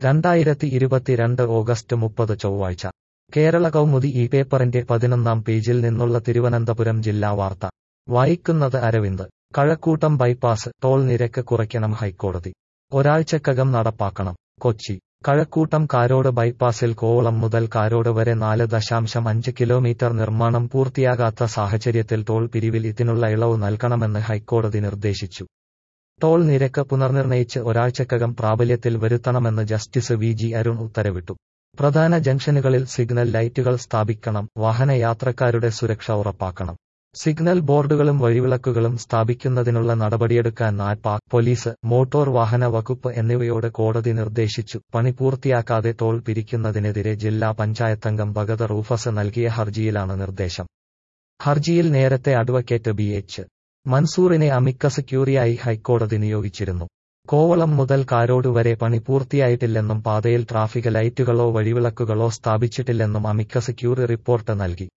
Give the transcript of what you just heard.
രണ്ടായിരത്തി ഇരുപത്തിരണ്ട് ഓഗസ്റ്റ് മുപ്പത് ചൊവ്വാഴ്ച കേരള കൗമുദി ഈ പേപ്പറിന്റെ പതിനൊന്നാം പേജിൽ നിന്നുള്ള തിരുവനന്തപുരം ജില്ലാ വാർത്ത വായിക്കുന്നത് അരവിന്ദ് കഴക്കൂട്ടം ബൈപ്പാസ് ടോൾ നിരക്ക് കുറയ്ക്കണം ഹൈക്കോടതി ഒരാഴ്ചക്കകം നടപ്പാക്കണം കൊച്ചി കഴക്കൂട്ടം കാരോട് ബൈപ്പാസിൽ കോവളം മുതൽ കാരോട് വരെ നാല് ദശാംശം അഞ്ച് കിലോമീറ്റർ നിർമ്മാണം പൂർത്തിയാകാത്ത സാഹചര്യത്തിൽ ടോൾ പിരിവിൽ ഇതിനുള്ള ഇളവ് നൽകണമെന്ന് ഹൈക്കോടതി നിർദ്ദേശിച്ചു ടോൾ നിരക്ക് പുനർനിർണയിച്ച് ഒരാഴ്ചക്കകം പ്രാബല്യത്തിൽ വരുത്തണമെന്ന് ജസ്റ്റിസ് വി ജി അരുൺ ഉത്തരവിട്ടു പ്രധാന ജംഗ്ഷനുകളിൽ സിഗ്നൽ ലൈറ്റുകൾ സ്ഥാപിക്കണം വാഹനയാത്രക്കാരുടെ സുരക്ഷ ഉറപ്പാക്കണം സിഗ്നൽ ബോർഡുകളും വഴിവിളക്കുകളും സ്ഥാപിക്കുന്നതിനുള്ള നടപടിയെടുക്കാൻ നാറ്റ്പാക് പോലീസ് മോട്ടോർ വാഹന വകുപ്പ് എന്നിവയോട് കോടതി നിർദ്ദേശിച്ചു പണി പൂർത്തിയാക്കാതെ ടോൾ പിരിക്കുന്നതിനെതിരെ ജില്ലാ പഞ്ചായത്തംഗം ഭഗത റൂഫസ് നൽകിയ ഹർജിയിലാണ് നിർദ്ദേശം ഹർജിയിൽ നേരത്തെ അഡ്വക്കേറ്റ് ബി എച്ച് മൻസൂറിനെ അമിക്കസ് ക്യൂറിയായി ഹൈക്കോടതി നിയോഗിച്ചിരുന്നു കോവളം മുതൽ കാരോട് വരെ പണി പൂർത്തിയായിട്ടില്ലെന്നും പാതയിൽ ട്രാഫിക് ലൈറ്റുകളോ വഴിവിളക്കുകളോ സ്ഥാപിച്ചിട്ടില്ലെന്നും അമിക്കസ് ക്യൂറി റിപ്പോർട്ട് നൽകി